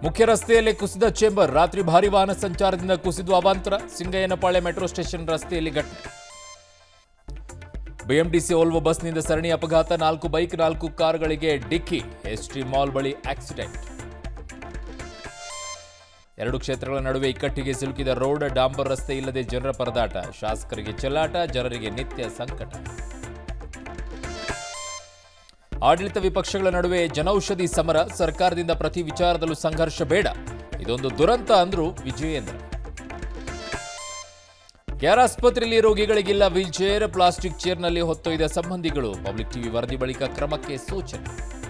ಮುಖ್ಯ ರಸ್ತೆಯಲ್ಲಿ ಕುಸಿದ ಚೇಂಬರ್ ರಾತ್ರಿ ಭಾರಿ ವಾಹನ ಸಂಚಾರದಿಂದ ಕುಸಿದು ಅವಾಂತರ ಸಿಂಗಯ್ಯನಪಾಳ್ಯ ಮೆಟ್ರೋ ಸ್ಟೇಷನ್ ರಸ್ತೆಯಲ್ಲಿ ಘಟನೆ ಬಿಎಂಟಿಸಿ ಓಲ್ವೋ ಬಸ್ನಿಂದ ಸರಣಿ ಅಪಘಾತ ನಾಲ್ಕು ಬೈಕ್ ನಾಲ್ಕು ಕಾರುಗಳಿಗೆ ಡಿಕ್ಕಿ ಎಸ್ಟಿ ಮಾಲ್ ಬಳಿ ಆಕ್ಸಿಡೆಂಟ್ ಎರಡು ಕ್ಷೇತ್ರಗಳ ನಡುವೆ ಇಕ್ಕಟ್ಟಿಗೆ ಸಿಲುಕಿದ ರೋಡ್ ಡಾಂಬರ್ ರಸ್ತೆ ಇಲ್ಲದೆ ಜನರ ಪರದಾಟ ಶಾಸಕರಿಗೆ ಚೆಲ್ಲಾಟ ಜನರಿಗೆ ನಿತ್ಯ ಸಂಕಟ ಆಡಳಿತ ವಿಪಕ್ಷಗಳ ನಡುವೆ ಜನೌಷಧಿ ಸಮರ ಸರ್ಕಾರದಿಂದ ಪ್ರತಿ ವಿಚಾರದಲ್ಲೂ ಸಂಘರ್ಷ ಬೇಡ ಇದೊಂದು ದುರಂತ ಅಂದ್ರು ವಿಜಯೇಂದ್ರ ಕೆಆರ್ ಆಸ್ಪತ್ರೆಯಲ್ಲಿ ರೋಗಿಗಳಿಗಿಲ್ಲ ವೀಲ್ ಚೇರ್ ಪ್ಲಾಸ್ಟಿಕ್ ಚೇರ್ನಲ್ಲಿ ಹೊತ್ತೊಯ್ದ ಸಂಬಂಧಿಗಳು ಪಬ್ಲಿಕ್ ಟಿವಿ ವರದಿ ಬಳಿಕ ಕ್ರಮಕ್ಕೆ ಸೂಚನೆ